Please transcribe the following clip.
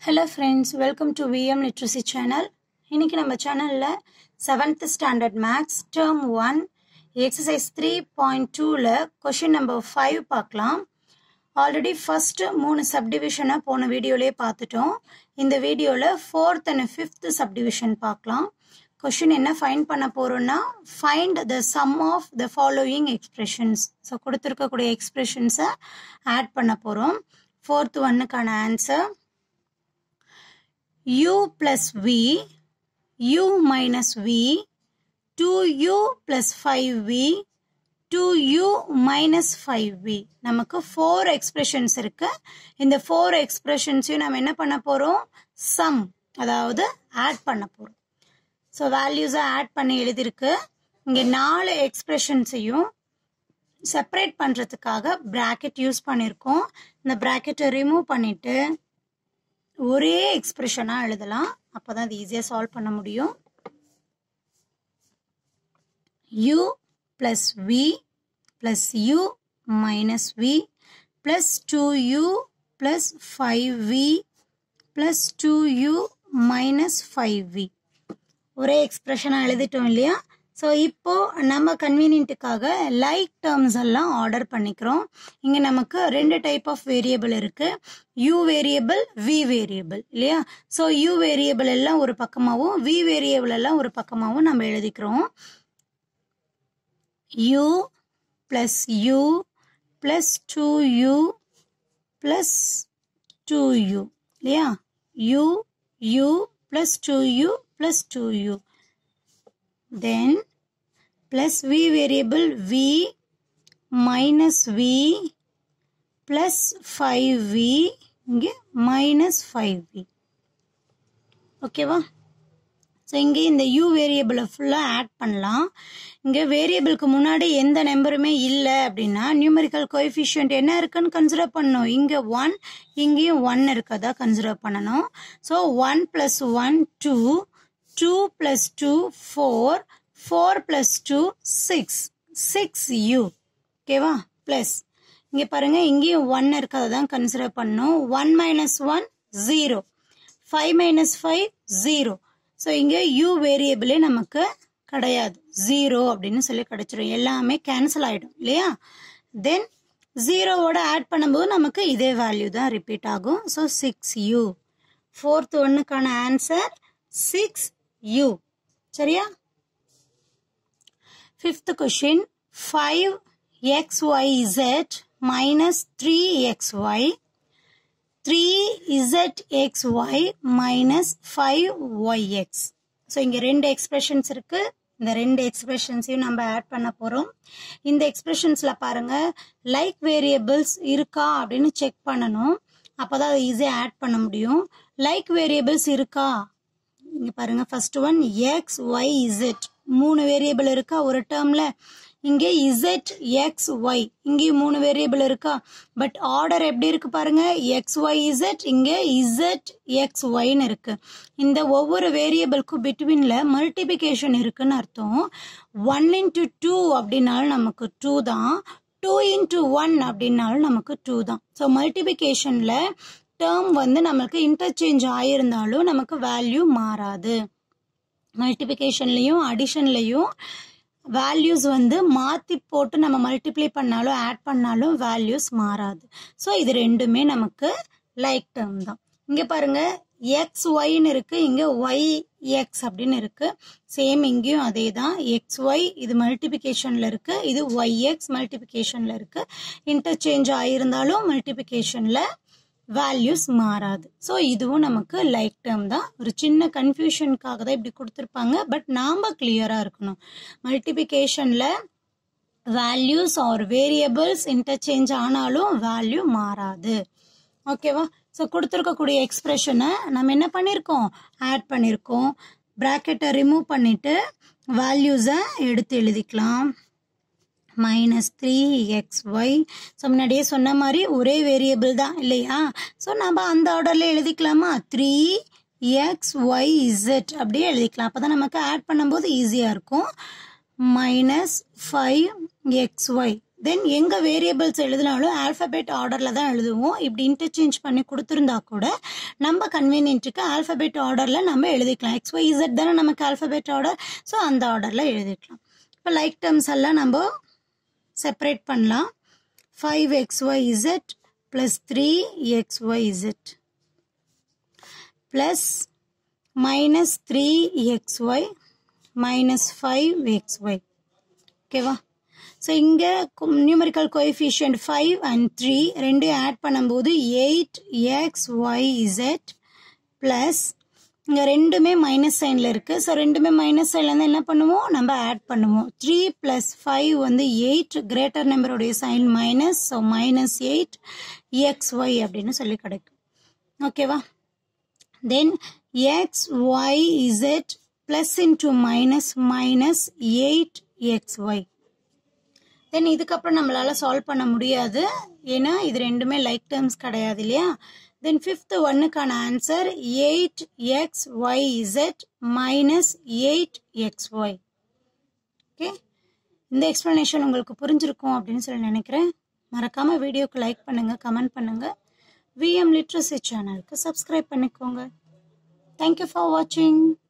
Hello friends welcome to VM literacy channel இன்னைக்கு நம்ம சேனலில் seventh standard maths term one exercise three point டூவில் question number five பார்க்கலாம் already first மூணு சப்டிவிஷனை போன வீடியோலேயே பார்த்துட்டோம் இந்த வீடியோவில் ஃபோர்த் அண்ட் ஃபிஃப்த் சப்டிவிஷன் பார்க்கலாம் கொஷின் என்ன ஃபைண்ட் பண்ண போகிறோம்னா find the sum of the following expressions so கொடுத்துருக்கக்கூடிய எக்ஸ்பிரஷன்ஸை ஆட் பண்ண போகிறோம் ஃபோர்த் ஒன்னுக்கான answer u plus v, u minus v, 2u plus 5v, 2u minus 5v. நமக்கு 4 expressions இருக்கு இந்த 4 expressionsையும் நம்ம என்ன பண்ண போறோம் sum அதாவது add பண்ண போறோம் ஸோ வேல்யூஸை ஆட் பண்ணி எழுதியிருக்கு இங்கே நாலு எக்ஸ்பிரஷன்ஸையும் செப்பரேட் பண்ணுறதுக்காக ப்ராக்கெட் யூஸ் பண்ணியிருக்கோம் இந்த ப்ராக்கெட்டை ரிமூவ் பண்ணிவிட்டு ஒரே எக்ஸ்பிரஷனாக எழுதலாம் அப்போ தான் அது ஈஸியாக சால்வ் பண்ண முடியும் u plus V plus U minus V plus two U plus five V plus two U minus five V ஒரே எக்ஸ்பிரஷனாக எழுதிட்டோம் இல்லையா ஸோ இப்போ நம்ம கன்வீனியன்ட்டுக்காக லைக் டேர்ம்ஸ் எல்லாம் ஆர்டர் பண்ணிக்கிறோம் இங்கே நமக்கு ரெண்டு டைப் ஆஃப் வேரியபிள் இருக்கு யூ வேரியபிள் வி வேரியபிள் இல்லையா ஸோ யூ வேரியபிள் எல்லாம் ஒரு பக்கமாகவும் வி வேரியபிள் எல்லாம் ஒரு பக்கமாகவும் நம்ம எழுதிக்கிறோம் U plus U plus two U plus two U இல்லையா U U plus two U plus two U then plus v variable v minus v plus 5v இங்கே minus 5v ஓகேவா ஸோ இங்கே இந்த u வேரியபிளை ஃபுல்லாக ஆட் பண்ணலாம் இங்கே வேரியபிளுக்கு முன்னாடி எந்த நம்பருமே இல்லை அப்படின்னா நியூமரிக்கல் கோஎஃபிஷியன்ட் என்ன இருக்குன்னு கன்சிடர் பண்ணணும் இங்கே ஒன் இங்கேயும் ஒன் இருக்கதா கன்சிடர் பண்ணணும் so one plus one two two plus two four four plus two six six U ஓகேவா ப்ளஸ் இங்கே பாருங்க இங்கேயும் ஒன் இருக்கிறத தான் கன்சிடர் பண்ணணும் one minus one zero five minus five zero so இங்கே யூ வேரியபிளே நமக்கு கிடையாது ஜீரோ அப்படின்னு சொல்லி கிடைச்சிரும் எல்லாமே கேன்சல் ஆகிடும் இல்லையா தென் ஜீரோவோட ஆட் பண்ணும்போது நமக்கு இதே வேல்யூ தான் ரிப்பீட் ஆகும் ஸோ சிக்ஸ் யூ ஃபோர்த் ஒன்னுக்கான ஆன்சர் சிக்ஸ் u சரியா fifth question 5xyz minus 3xy 3zxy minus 5yx so இங்கே ரெண்டு எக்ஸ்பிரஷன்ஸ் இருக்கு இந்த ரெண்டு எக்ஸ்பிரஷன்ஸையும் நம்ம ஆட் பண்ண போகிறோம் இந்த எக்ஸ்பிரஷன்ஸில் பாருங்க லைக் வேரியபிள்ஸ் இருக்கா அப்படின்னு செக் பண்ணணும் அப்போ தான் அதை ஈஸியாக ஆட் பண்ண முடியும் லைக் வேரியபிள்ஸ் இருக்கா இங்க பாருங்க first one X Y Z மூணு வேரியபிள் இருக்கா ஒரு டேர்ம்ல இங்கே இசட் எக்ஸ் ஒய் இங்கேயும் மூணு வேரியபிள் இருக்கா பட் ஆர்டர் எப்படி இருக்கு பாருங்க எக்ஸ் ஒய் இசட் இங்கே இசட் எக்ஸ் ஒய்னு இருக்கு இந்த ஒவ்வொரு வேரியபிளுக்கும் பிட்வீன்ல மல்டிபிகேஷன் இருக்குன்னு அர்த்தம் ஒன் இன்ட்டு டூ அப்படின்னாலும் நமக்கு டூ தான் டூ இன்ட்டு ஒன் அப்படின்னாலும் நமக்கு டூ தான் ஸோ மல்டிபிகேஷன்ல டேர்ம் வந்து நமக்கு இன்டர்சேஞ்ச் ஆயிருந்தாலும் நமக்கு வேல்யூ மாறாது மல்டிபிகேஷன்லையும் அடிஷன்லையும் வேல்யூஸ் வந்து மாற்றி போட்டு நம்ம மல்டிப்ளை பண்ணாலும் ஆட் பண்ணாலும் வேல்யூஸ் மாறாது ஸோ இது ரெண்டுமே நமக்கு லைக் டேர்ம் தான் இங்கே பாருங்க எக்ஸ் ஒய்னு இருக்கு இங்கே ஒய் எக்ஸ் அப்படின்னு இருக்கு சேம் இங்கேயும் அதே தான் எக்ஸ் ஒய் இது மல்டிபிகேஷன்ல இருக்கு இது ஒய் எக்ஸ் மல்டிபிகேஷன்ல இருக்கு இன்டர்சேஞ்ச் ஆயிருந்தாலும் மல்டிபிகேஷன்ல வேல்யூஸ் மாறாது ஸோ இதுவும் நமக்கு லைக் டேர்ம் தான் ஒரு சின்ன கன்ஃபியூஷனுக்காக தான் இப்படி கொடுத்துருப்பாங்க பட் நாம் கிளியராக இருக்கணும் மல்டிபிகேஷனில் வேல்யூஸ் ஆர் வேரியபிள்ஸ் இன்டர்சேஞ்ச் ஆனாலும் வேல்யூ மாறாது ஓகேவா ஸோ கொடுத்துருக்கக்கூடிய எக்ஸ்பிரஷனை நம்ம என்ன பண்ணியிருக்கோம் ஆட் பண்ணியிருக்கோம் ப்ராக்கெட்டை ரிமூவ் பண்ணிவிட்டு வேல்யூஸை எடுத்து எழுதிக்கலாம் minus three X Y so முன்னாடியே சொன்ன மாதிரி ஒரே வேரியபிள் தான் இல்லையா ஸோ நம்ம அந்த ஆர்டரில் எழுதிக்கலாமா த்ரீ எக்ஸ் ஒய் இசட் அப்படியே எழுதிக்கலாம் அப்போ தான் நமக்கு ஆட் பண்ணும்போது ஈஸியாக இருக்கும் minus five X Y then எங்க வேரியபிள்ஸ் எழுதினாலும் ஆல்பபெட் ஆர்டர்ல தான் எழுதுவோம் இப்படி இன்டர்சேஞ்ச் பண்ணி கொடுத்துருந்தா கூட நம்ம கன்வீனியன்ட்டுக்கு ஆல்பபெட் ஆர்டர்ல நம்ம எழுதிக்கலாம் எக்ஸ் ஒய் இசட் தானே நமக்கு ஆல்பபெட் ஆர்டர் ஸோ அந்த ஆர்டர்ல எழுதிக்கலாம் இப்போ லைக் டேர்ம்ஸ் எல்லாம் நம்ம செப்பரேட் பண்ணலாம் five X Y Z plus three X Y Z plus minus three X Y minus five X Y ஓகேவா ஸோ இங்கே numerical coefficient five and three ரெண்டையும் ஆட் பண்ணும்போது eight X Y Z plus இங்கே ரெண்டுமே minus சைனில் இருக்குது so ரெண்டுமே minus சைன்லேருந்து என்ன பண்ணுவோம் நம்ம ஆட் பண்ணுவோம் த்ரீ ப்ளஸ் ஃபைவ் வந்து எயிட் கிரேட்டர் நம்பருடைய sign minus so minus eight X Y அப்படின்னு சொல்லி கிடைக்கும் ஓகேவா then X Y Z plus into minus minus eight X Y then இதுக்கப்புறம் நம்மளால சால்வ் பண்ண முடியாது ஏன்னா இது ரெண்டுமே லைக் டேர்ம்ஸ் கிடையாது இல்லையா தென் ஃபிஃப்த் ஒன்னுக்கான answer eight X Y Z minus eight X Y okay இந்த எக்ஸ்பிளனேஷன் உங்களுக்கு புரிஞ்சிருக்கும் அப்படின்னு சொல்லி நினைக்கிறேன் மறக்காம வீடியோக்கு லைக் பண்ணுங்க கமெண்ட் பண்ணுங்க விஎம் லிட்ரஸி சேனலுக்கு சப்ஸ்கிரைப் பண்ணிக்கோங்க தேங்க்யூ ஃபார் வாட்சிங்